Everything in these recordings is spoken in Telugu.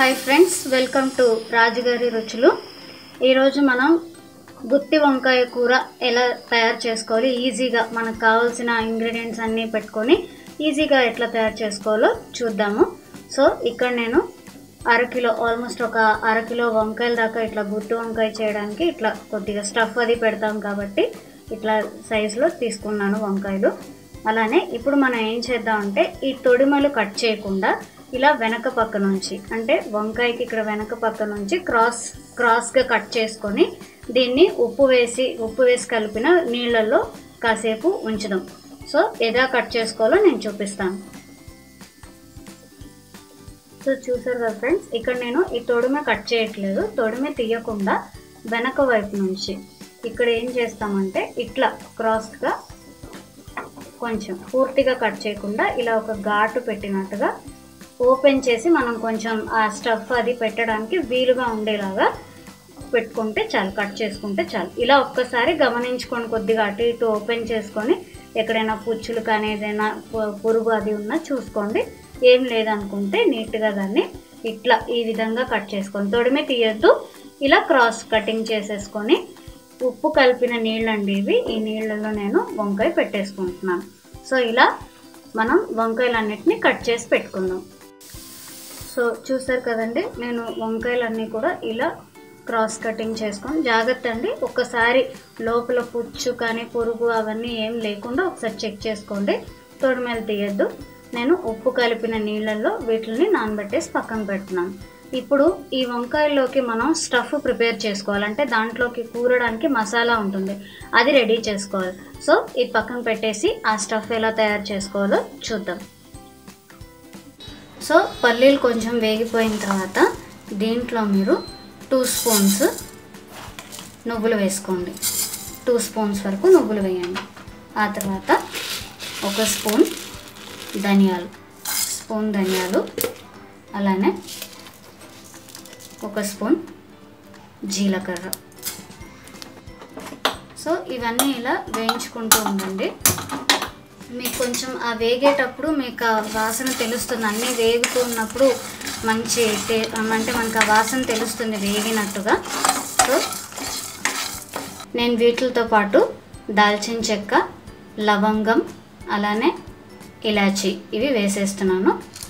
హాయ్ ఫ్రెండ్స్ వెల్కమ్ టు రాజుగారి రుచులు ఈరోజు మనం గుత్తి వంకాయ కూర ఎలా తయారు చేసుకోవాలి ఈజీగా మనకు కావాల్సిన ఇంగ్రీడియంట్స్ అన్నీ పెట్టుకొని ఈజీగా ఎట్లా తయారు చేసుకోవాలో చూద్దాము సో ఇక్కడ నేను అరకిలో ఆల్మోస్ట్ ఒక అరకిలో వంకాయల దాకా ఇట్లా గుత్తి వంకాయ చేయడానికి ఇట్లా కొద్దిగా స్టఫ్ అది పెడతాం కాబట్టి ఇట్లా సైజులో తీసుకున్నాను వంకాయలు అలానే ఇప్పుడు మనం ఏం చేద్దామంటే ఈ తొడిమలు కట్ చేయకుండా ఇలా వెనక పక్క నుంచి అంటే వంకాయకి ఇక్కడ వెనక పక్క నుంచి క్రాస్ క్రాస్గా కట్ చేసుకొని దీన్ని ఉప్పు వేసి ఉప్పు వేసి కలిపిన నీళ్ళల్లో కాసేపు ఉంచుదాం సో ఎలా కట్ చేసుకోవాలో నేను చూపిస్తాను సో చూసారు కదా ఫ్రెండ్స్ ఇక్కడ నేను ఈ తొడిమె కట్ చేయట్లేదు తొడిమె తీయకుండా వెనక వైపు నుంచి ఇక్కడ ఏం చేస్తామంటే ఇట్లా క్రాస్గా కొంచెం పూర్తిగా కట్ చేయకుండా ఇలా ఒక ఘాటు పెట్టినట్టుగా ఓపెన్ చేసి మనం కొంచెం ఆ స్టఫ్ అది పెట్టడానికి వీలుగా ఉండేలాగా పెట్టుకుంటే చాలు కట్ చేసుకుంటే చాలు ఇలా ఒక్కసారి గమనించుకొని కొద్దిగా అటు ఇటు ఓపెన్ చేసుకొని ఎక్కడైనా పుచ్చులు కానీ ఏదైనా పు- పురుగు అది ఉన్నా చూసుకోండి ఏం లేదనుకుంటే నీట్గా దాన్ని ఇట్లా ఈ విధంగా కట్ చేసుకొని తొడిమే తీయొద్దు ఇలా క్రాస్ కటింగ్ చేసేసుకొని ఉప్పు కలిపిన నీళ్ళండి ఇవి ఈ నీళ్ళలో నేను వంకాయ పెట్టేసుకుంటున్నాను సో ఇలా మనం వంకాయలన్నిటిని కట్ చేసి పెట్టుకుందాం సో చూసారు కదండి నేను వంకాయలన్నీ కూడా ఇలా క్రాస్ కటింగ్ చేసుకొని జాగ్రత్త అండి ఒక్కసారి లోపల పుచ్చు కానీ పురుగు అవన్నీ ఏం లేకుండా ఒకసారి చెక్ చేసుకోండి తొడిమెలు తీయద్దు నేను ఉప్పు కలిపిన నీళ్ళల్లో వీటిని నానబెట్టేసి పక్కన పెడుతున్నాను ఇప్పుడు ఈ వంకాయల్లోకి మనం స్టఫ్ ప్రిపేర్ చేసుకోవాలంటే దాంట్లోకి కూరడానికి మసాలా ఉంటుంది అది రెడీ చేసుకోవాలి సో ఇది పక్కన పెట్టేసి ఆ స్టఫ్ ఎలా తయారు చేసుకోవాలో చూద్దాం సో పల్లీలు కొంచెం వేగిపోయిన తర్వాత దీంట్లో మీరు టూ స్పూన్స్ నువ్వులు వేసుకోండి టూ స్పూన్స్ వరకు నువ్వులు వేయండి ఆ తర్వాత ఒక స్పూన్ ధనియాలు స్పూన్ ధనియాలు అలానే ఒక స్పూన్ జీలకర్ర సో ఇవన్నీ ఇలా వేయించుకుంటూ ఉండండి మీకు కొంచెం ఆ వేగేటప్పుడు మీకు ఆ వాసన తెలుస్తుంది అన్నీ వేగుతూ ఉన్నప్పుడు మంచి టే అంటే మనకు ఆ వాసన తెలుస్తుంది వేగినట్టుగా సో నేను వీటితో పాటు దాల్చిన చెక్క లవంగం అలానే ఇలాచి ఇవి వేసేస్తున్నాను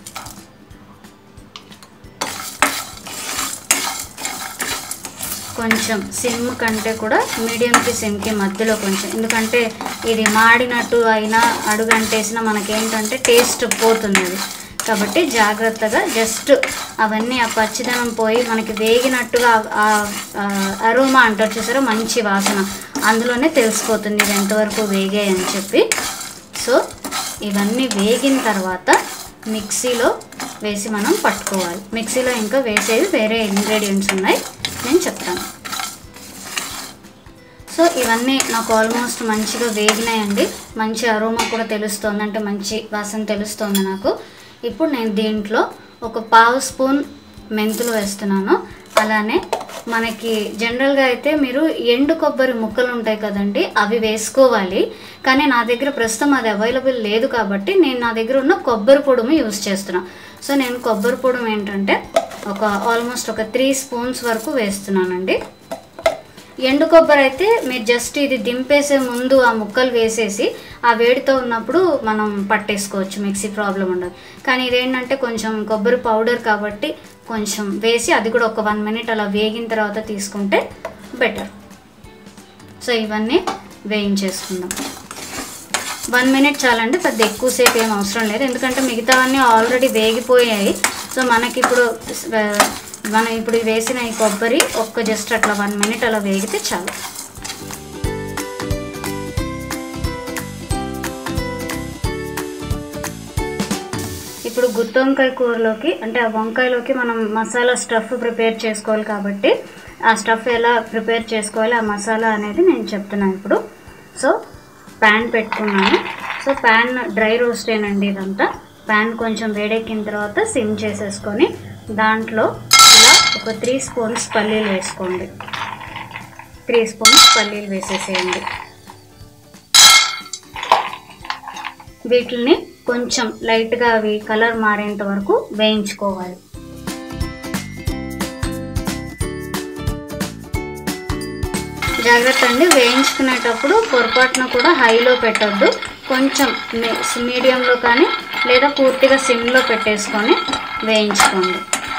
కొంచెం సిమ్ కంటే కూడా మీడియంకి సిమ్కి మధ్యలో కొంచెం ఎందుకంటే ఇది మాడినట్టు అయినా అడుగంటేసినా మనకేంటంటే టేస్ట్ పోతుంది అది కాబట్టి జాగ్రత్తగా జస్ట్ అవన్నీ ఆ పచ్చిదనం పోయి మనకి వేగినట్టుగా అరోమా అంటారు చూసారా మంచి వాసన అందులోనే తెలిసిపోతుంది ఇది ఎంతవరకు వేగాయి అని చెప్పి సో ఇవన్నీ వేగిన తర్వాత మిక్సీలో వేసి మనం పట్టుకోవాలి మిక్సీలో ఇంకా వేసేవి వేరే ఇంగ్రీడియంట్స్ ఉన్నాయి నేను చెప్తాను సో ఇవన్నీ నాకు ఆల్మోస్ట్ మంచిగా వేగినాయండి మంచి అరోమా కూడా తెలుస్తుంది అంటే మంచి వాసన తెలుస్తుంది నాకు ఇప్పుడు నేను దీంట్లో ఒక పావు స్పూన్ మెంతులు వేస్తున్నాను అలానే మనకి జనరల్గా అయితే మీరు ఎండు కొబ్బరి ముక్కలు ఉంటాయి కదండి అవి వేసుకోవాలి కానీ నా దగ్గర ప్రస్తుతం అది అవైలబుల్ లేదు కాబట్టి నేను నా దగ్గర ఉన్న కొబ్బరి పొడుము యూస్ చేస్తున్నాను సో నేను కొబ్బరి పొడుము ఏంటంటే ఒక ఆల్మోస్ట్ ఒక త్రీ స్పూన్స్ వరకు వేస్తున్నానండి ఎండు కొబ్బరి అయితే మీరు జస్ట్ ఇది దింపేసే ముందు ఆ ముక్కలు వేసేసి ఆ వేడితో ఉన్నప్పుడు మనం పట్టేసుకోవచ్చు మిక్సీ ప్రాబ్లం ఉండదు కానీ ఇదేంటంటే కొంచెం కొబ్బరి పౌడర్ కాబట్టి కొంచెం వేసి అది కూడా ఒక వన్ మినిట్ అలా వేగిన తర్వాత తీసుకుంటే బెటర్ సో ఇవన్నీ వేయించేసుకుందాం వన్ మినిట్ చాలండి పెద్ద ఎక్కువసేపు ఏం అవసరం లేదు ఎందుకంటే మిగతావన్నీ ఆల్రెడీ వేగిపోయాయి సో మనకి ఇప్పుడు ఆ, మనం ఇప్పుడు వేసిన ఈ కొబ్బరి ఒక్క జస్ట్ అట్లా వన్ మినిట్ అలా వేగితే చాలు ఇప్పుడు గుత్తి వంకాయ కూరలోకి అంటే ఆ వంకాయలోకి మనం మసాలా స్టఫ్ ప్రిపేర్ చేసుకోవాలి కాబట్టి ఆ స్టఫ్ ఎలా ప్రిపేర్ చేసుకోవాలి ఆ మసాలా అనేది నేను చెప్తున్నాను ఇప్పుడు సో ప్యాన్ పెట్టుకున్నాను సో ప్యాన్ డ్రై రోస్టేనండి ఇదంతా ప్యాన్ కొంచెం వేడెక్కిన తర్వాత సిమ్ చేసేసుకొని దాంట్లో ఇలా ఒక త్రీ స్పూన్స్ పల్లీలు వేసుకోండి త్రీ స్పూన్స్ పల్లీలు వేసేసేయండి వీటిని కొంచెం లైట్గా అవి కలర్ మారేంత వరకు వేయించుకోవాలి జాగ్రత్త అండి వేయించుకునేటప్పుడు పొరపాటున కూడా హైలో పెట్టొద్దు కొంచెం మీ- మీడియంలో కానీ లేదా పూర్తిగా సిమ్లో పెట్టేసుకొని వేయించుకోండి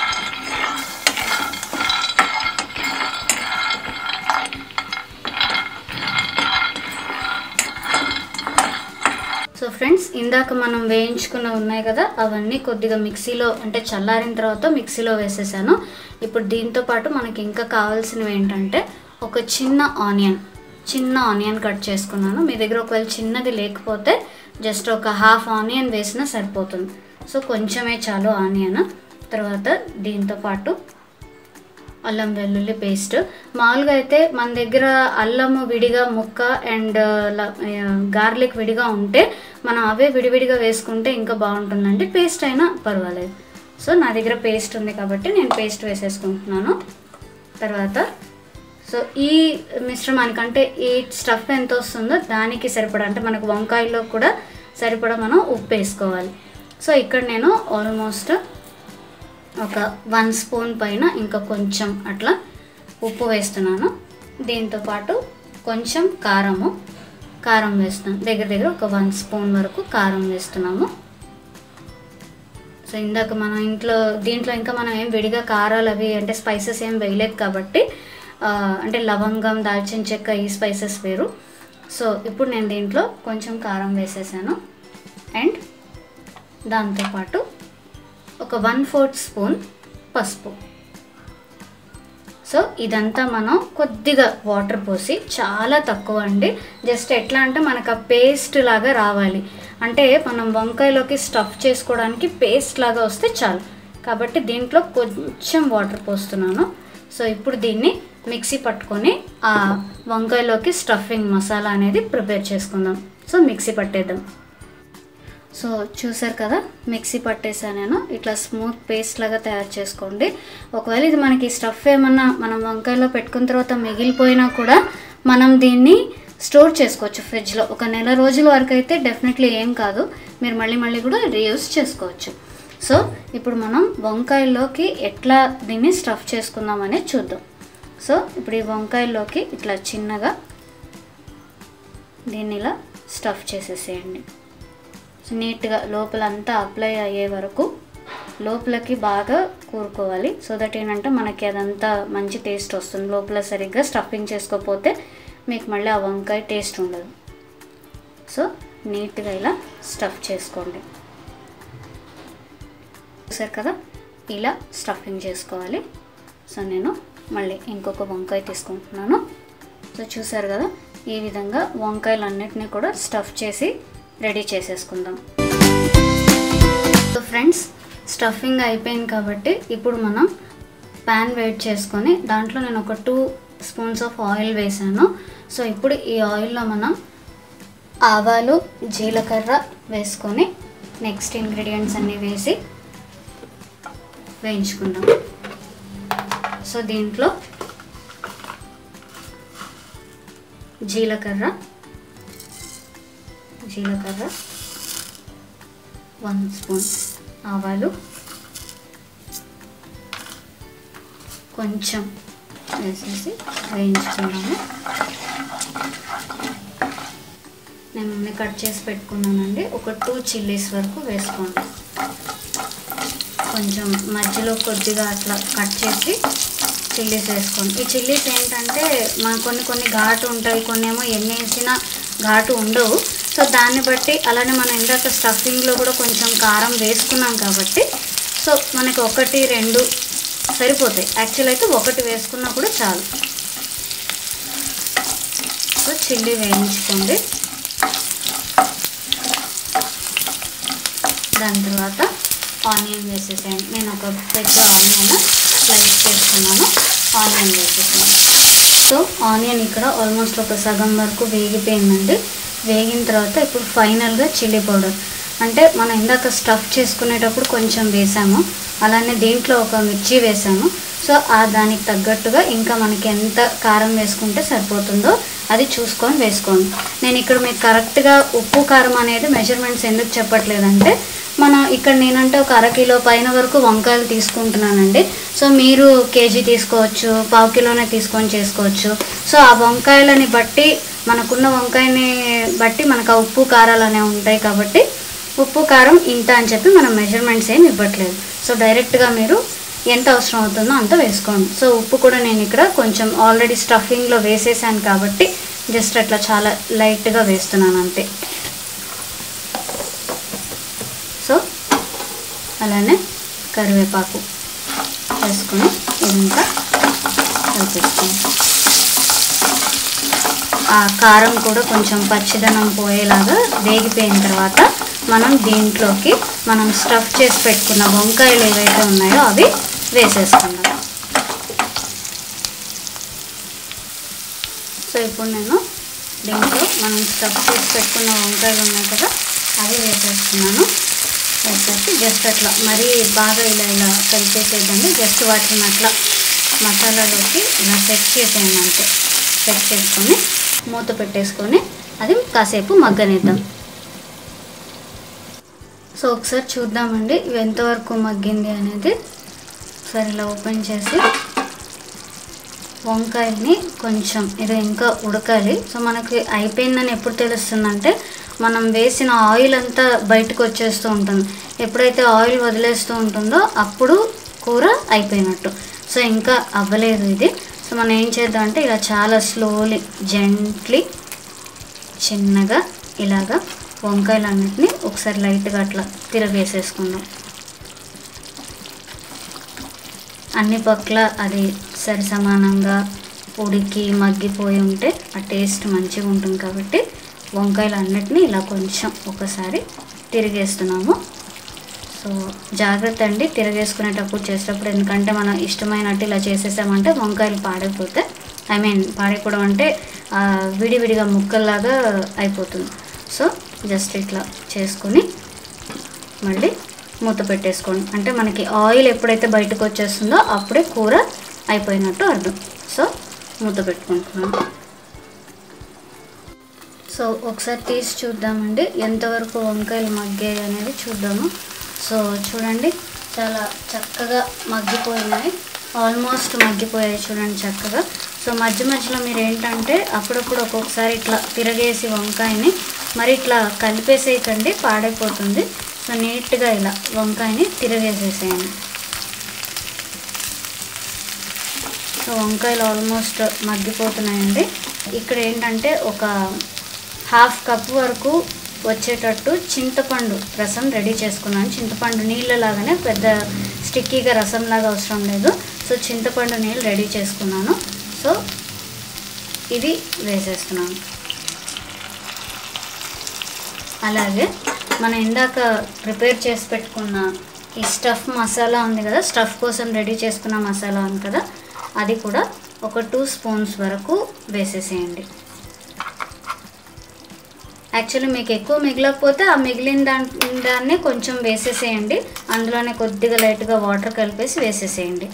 సో ఫ్రెండ్స్ ఇందాక మనం వేయించుకున్న ఉన్నాయి కదా అవన్నీ కొద్దిగా మిక్సీలో అంటే చల్లారిన తర్వాత మిక్సీలో వేసేసాను ఇప్పుడు దీంతో పాటు మనకి ఇంకా కావాల్సినవి ఏంటంటే ఒక చిన్న ఆనియన్ చిన్న ఆనియన్ కట్ చేసుకున్నాను మీ దగ్గర ఒకవేళ చిన్నది లేకపోతే జస్ట్ ఒక హాఫ్ ఆనియన్ వేసినా సరిపోతుంది సో కొంచెమే చాలు ఆనియన్ తర్వాత దీంతో పాటు అల్లం వెల్లుల్లి పేస్ట్ మామూలుగా అయితే మన దగ్గర అల్లము విడిగా ముక్క అండ్ గార్లిక్ విడిగా ఉంటే మనం అవే విడివిడిగా వేసుకుంటే ఇంకా బాగుంటుందండి పేస్ట్ అయినా పర్వాలేదు సో నా దగ్గర పేస్ట్ ఉంది కాబట్టి నేను పేస్ట్ వేసేసుకుంటున్నాను తర్వాత సో ఈ మిశ్రమానికి అంటే ఈ స్టఫ్ ఎంత వస్తుందో దానికి సరిపడా అంటే మనకు వంకాయలో కూడా సరిపడా మనం ఉప్పు వేసుకోవాలి సో ఇక్కడ నేను ఆల్మోస్ట్ ఒక వన్ స్పూన్ పైన ఇంకా కొంచెం అట్లా ఉప్పు వేస్తున్నాను దీంతో పాటు కొంచెం కారము కారం వేస్తున్నాను దగ్గర దగ్గర ఒక వన్ స్పూన్ వరకు కారం వేస్తున్నాము సో ఇందాక మనం ఇంట్లో దీంట్లో ఇంకా మనం ఏం విడిగా కారాలు అవి అంటే స్పైసెస్ ఏం వేయలేదు కాబట్టి ఆ, అంటే లవంగం దాల్చిన చెక్క ఈ స్పైసెస్ వేరు సో ఇప్పుడు నేను దీంట్లో కొంచెం కారం వేసేసాను అండ్ దాంతోపాటు ఒక వన్ ఫోర్త్ స్పూన్ పసుపు సో ఇదంతా మనం కొద్దిగా వాటర్ పోసి చాలా తక్కువ అండి జస్ట్ ఎట్లా అంటే మనకు ఆ పేస్ట్ లాగా రావాలి అంటే మనం వంకాయలోకి స్టఫ్ చేసుకోవడానికి పేస్ట్ లాగా వస్తే చాలు కాబట్టి దీంట్లో కొంచెం వాటర్ పోస్తున్నాను సో ఇప్పుడు దీన్ని మిక్సీ పట్టుకొని ఆ వంకాయలోకి స్టఫింగ్ మసాలా అనేది ప్రిపేర్ చేసుకుందాం సో మిక్సీ పట్టేద్దాం సో చూసారు కదా మిక్సీ పట్టేసాను నేను ఇట్లా స్మూత్ పేస్ట్ లాగా తయారు చేసుకోండి ఒకవేళ ఇది మనకి స్టఫ్ ఏమన్నా మనం వంకాయలో పెట్టుకున్న తర్వాత మిగిలిపోయినా కూడా మనం దీన్ని స్టోర్ చేసుకోవచ్చు ఫ్రిడ్జ్లో ఒక నెల రోజుల వరకు అయితే డెఫినెట్లీ ఏం కాదు మీరు మళ్ళీ మళ్ళీ కూడా రీయూస్ చేసుకోవచ్చు సో ఇప్పుడు మనం వంకాయల్లోకి ఎట్లా దీన్ని స్టఫ్ చేసుకుందాం అనేది చూద్దాం సో ఇప్పుడు ఈ వంకాయల్లోకి ఇట్లా చిన్నగా దీన్ని ఇలా స్టఫ్ చేసేసేయండి సో నీట్గా లోపల అంతా అప్లై అయ్యే వరకు లోపలకి బాగా కూరుకోవాలి సో దట్ ఏంటంటే మనకి అదంతా మంచి టేస్ట్ వస్తుంది లోపల సరిగ్గా స్టఫింగ్ చేసుకోకపోతే మీకు మళ్ళీ ఆ వంకాయ టేస్ట్ ఉండదు సో నీట్గా ఇలా స్టఫ్ చేసుకోండి చూసారు కదా ఇలా స్టఫింగ్ చేసుకోవాలి సో నేను మళ్ళీ ఇంకొక వంకాయ తీసుకుంటున్నాను సో చూసారు కదా ఈ విధంగా వంకాయలన్నిటినీ కూడా స్టఫ్ చేసి రెడీ చేసేసుకుందాం సో ఫ్రెండ్స్ స్టఫింగ్ అయిపోయింది కాబట్టి ఇప్పుడు మనం ప్యాన్ వేడి చేసుకొని దాంట్లో నేను ఒక టూ స్పూన్స్ ఆఫ్ ఆయిల్ వేసాను సో ఇప్పుడు ఈ ఆయిల్లో మనం ఆవాలు జీలకర్ర వేసుకొని నెక్స్ట్ ఇంగ్రీడియంట్స్ అన్నీ వేసి వేయించుకుందాం సో దీంట్లో జీలకర్ర జీలకర్ర వన్ స్పూన్ ఆవాలు కొంచెం వేసేసి వేయించుకున్నాము నేను అన్ని కట్ చేసి పెట్టుకున్నానండి ఒక టూ చిల్లీస్ వరకు వేసుకోండి కొంచెం మధ్యలో కొద్దిగా అట్లా కట్ చేసి చిల్లీస్ వేసుకోండి ఈ చిల్లీస్ ఏంటంటే మన కొన్ని కొన్ని ఘాటు ఉంటాయి కొన్ని ఏమో ఎన్ని వేసినా ఘాటు ఉండవు సో దాన్ని బట్టి అలానే మనం ఇందాక స్టఫింగ్లో కూడా కొంచెం కారం వేసుకున్నాం కాబట్టి సో మనకి ఒకటి రెండు సరిపోతాయి యాక్చువల్ అయితే ఒకటి వేసుకున్నా కూడా చాలు సో చిల్లీ వేయించుకోండి దాని తర్వాత ఆనియన్ వేసేసేయండి నేను ఒక పెద్ద ఆనియన్ స్లైస్ చేసుకున్నాను ఆనియన్ వేసేసాను సో ఆనియన్ ఇక్కడ ఆల్మోస్ట్ ఒక సగం వరకు వేగిపోయిందండి వేగిన తర్వాత ఇప్పుడు ఫైనల్గా చిల్లీ పౌడర్ అంటే మనం ఇందాక స్టఫ్ చేసుకునేటప్పుడు కొంచెం వేసాము అలానే దీంట్లో ఒక మిర్చి వేసాము సో ఆ దానికి తగ్గట్టుగా ఇంకా మనకి ఎంత కారం వేసుకుంటే సరిపోతుందో అది చూసుకొని వేసుకోండి నేను ఇక్కడ మీకు కరెక్ట్గా ఉప్పు కారం అనేది మెజర్మెంట్స్ ఎందుకు చెప్పట్లేదంటే మన ఇక్కడ నేనంటే ఒక అరకిలో పైన వరకు వంకాయలు తీసుకుంటున్నానండి సో మీరు కేజీ తీసుకోవచ్చు పావు కిలోనే తీసుకొని చేసుకోవచ్చు సో ఆ వంకాయలని బట్టి మనకున్న వంకాయని బట్టి మనకు ఆ ఉప్పు కారాలు అనేవి ఉంటాయి కాబట్టి ఉప్పు కారం ఇంత అని చెప్పి మనం మెజర్మెంట్స్ ఏమి ఇవ్వట్లేదు సో డైరెక్ట్గా మీరు ఎంత అవసరం అవుతుందో అంత వేసుకోండి సో ఉప్పు కూడా నేను ఇక్కడ కొంచెం ఆల్రెడీ స్టఫింగ్లో వేసేసాను కాబట్టి జస్ట్ అట్లా చాలా లైట్గా వేస్తున్నాను అంతే సో అలానే కరివేపాకు వేసుకొని ఇదంతా కలిపేసుకోండి ఆ కారం కూడా కొంచెం పచ్చిదనం పోయేలాగా వేగిపోయిన తర్వాత మనం దీంట్లోకి మనం స్టఫ్ చేసి పెట్టుకున్న వంకాయలు ఏవైతే ఉన్నాయో అవి వేసేసుకుందాం సో ఇప్పుడు నేను దీంట్లో మనం స్టఫ్ చేసి పెట్టుకున్న వంకాయలు ఉన్నాయి కదా అవి వేసేస్తున్నాను వేసేసి జస్ట్ అట్లా మరీ బాగా ఇలా ఇలా కలిపేసేద్దండి జస్ట్ వాటిని అట్లా మసాలాలోకి ఇలా సెట్ చేసేయండి అంతే సెట్ చేసుకొని మూత పెట్టేసుకొని అది కాసేపు మగ్గనిద్దాం సో ఒకసారి చూద్దామండి ఇవి ఎంతవరకు మగ్గింది అనేది ఒకసారి ఇలా ఓపెన్ చేసి వంకాయని కొంచెం ఇది ఇంకా ఉడకాలి సో మనకి అయిపోయిందని ఎప్పుడు తెలుస్తుందంటే మనం వేసిన ఆయిల్ అంతా బయటకు వచ్చేస్తూ ఉంటుంది ఎప్పుడైతే ఆయిల్ వదిలేస్తూ ఉంటుందో అప్పుడు కూర అయిపోయినట్టు సో ఇంకా అవ్వలేదు ఇది సో మనం ఏం చేద్దాం అంటే ఇలా చాలా స్లోలీ జెంట్లీ చిన్నగా ఇలాగా వంకాయలన్నిటిని ఒకసారి లైట్గా అట్లా తిరగేసేసుకుందాం అన్ని పక్కల అది సరి సమానంగా ఉడికి మగ్గిపోయి ఉంటే ఆ టేస్ట్ మంచిగా ఉంటుంది కాబట్టి వంకాయలు అన్నిటినీ ఇలా కొంచెం ఒకసారి తిరిగేస్తున్నాము సో జాగ్రత్త అండి తిరగేసుకునేటప్పుడు చేసేటప్పుడు ఎందుకంటే మనం ఇష్టమైనట్టు ఇలా చేసేసామంటే వంకాయలు పాడైపోతాయి ఐ మీన్ పాడైపోవడం అంటే ఆ, విడివిడిగా ముక్కల్లాగా అయిపోతుంది సో జస్ట్ ఇట్లా చేసుకొని మళ్ళీ మూత పెట్టేసుకోండి అంటే మనకి ఆయిల్ ఎప్పుడైతే బయటకు వచ్చేస్తుందో అప్పుడే కూర అయిపోయినట్టు అర్థం సో మూత పెట్టుకుంటున్నాను సో ఒకసారి తీసి చూద్దామండి ఎంతవరకు వంకాయలు మగ్గాయి అనేది చూద్దాము సో చూడండి చాలా చక్కగా మగ్గిపోయినాయి ఆల్మోస్ట్ మగ్గిపోయాయి చూడండి చక్కగా సో మధ్య మధ్యలో మీరు ఏంటంటే అప్పుడప్పుడు ఒక్కొక్కసారి ఇట్లా తిరగేసి వంకాయని మరి ఇట్లా కలిపేసేయకండి పాడైపోతుంది సో నీట్గా ఇలా వంకాయని తిరగేసేసేయండి సో వంకాయలు ఆల్మోస్ట్ మగ్గిపోతున్నాయండి ఇక్కడ ఏంటంటే ఒక హాఫ్ కప్ వరకు వచ్చేటట్టు చింతపండు రసం రెడీ చేసుకున్నాను చింతపండు నీళ్ళలాగానే పెద్ద స్టిక్కీగా రసంలాగా అవసరం లేదు సో చింతపండు నీళ్ళు రెడీ చేసుకున్నాను సో ఇది వేసేస్తున్నాను అలాగే మనం ఇందాక ప్రిపేర్ చేసి పెట్టుకున్న ఈ స్టఫ్ మసాలా ఉంది కదా స్టఫ్ కోసం రెడీ చేసుకున్న మసాలా ఉంది కదా అది కూడా ఒక టూ స్పూన్స్ వరకు వేసేసేయండి యాక్చువల్లీ మీకు ఎక్కువ మిగలకపోతే ఆ మిగిలిన దాని దాన్ని కొంచెం వేసేసేయండి అందులోనే కొద్దిగా లైట్గా వాటర్ కలిపేసి వేసేసేయండి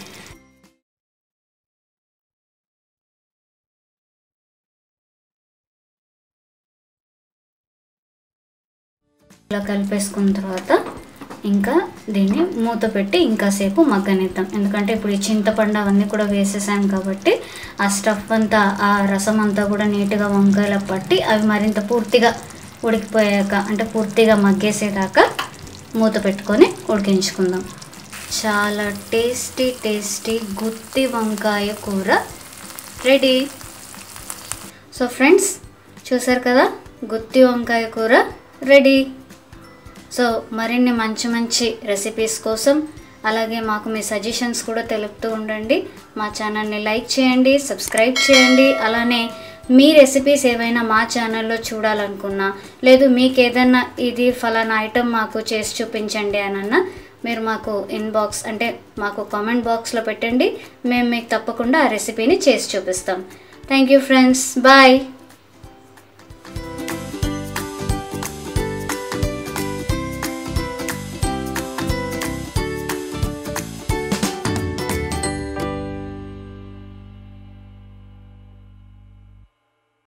ఇలా కలిపేసుకున్న తర్వాత ఇంకా దీన్ని మూత పెట్టి ఇంకాసేపు మగ్గనిద్దాం ఎందుకంటే ఇప్పుడు ఈ చింతపండు అవన్నీ కూడా వేసేసాం కాబట్టి ఆ స్టఫ్ అంతా ఆ రసం అంతా కూడా నీట్గా వంకాయల పట్టి అవి మరింత పూర్తిగా ఉడికిపోయాక అంటే పూర్తిగా మగ్గేసేదాకా మూత పెట్టుకొని ఉడికించుకుందాం చాలా టేస్టీ టేస్టీ గుత్తి వంకాయ కూర రెడీ సో ఫ్రెండ్స్ చూసారు కదా గుత్తి వంకాయ కూర రెడీ సో మరిన్ని మంచి మంచి రెసిపీస్ కోసం అలాగే మాకు మీ సజెషన్స్ కూడా తెలుపుతూ ఉండండి మా ఛానల్ని లైక్ చేయండి సబ్స్క్రైబ్ చేయండి అలానే మీ రెసిపీస్ ఏవైనా మా ఛానల్లో చూడాలనుకున్నా లేదు మీకు ఏదైనా ఇది ఫలానా ఐటెం మాకు చేసి చూపించండి అనన్నా మీరు మాకు ఇన్బాక్స్ అంటే మాకు కామెంట్ బాక్స్లో పెట్టండి మేము మీకు తప్పకుండా ఆ రెసిపీని చేసి చూపిస్తాం థ్యాంక్ యూ ఫ్రెండ్స్ బాయ్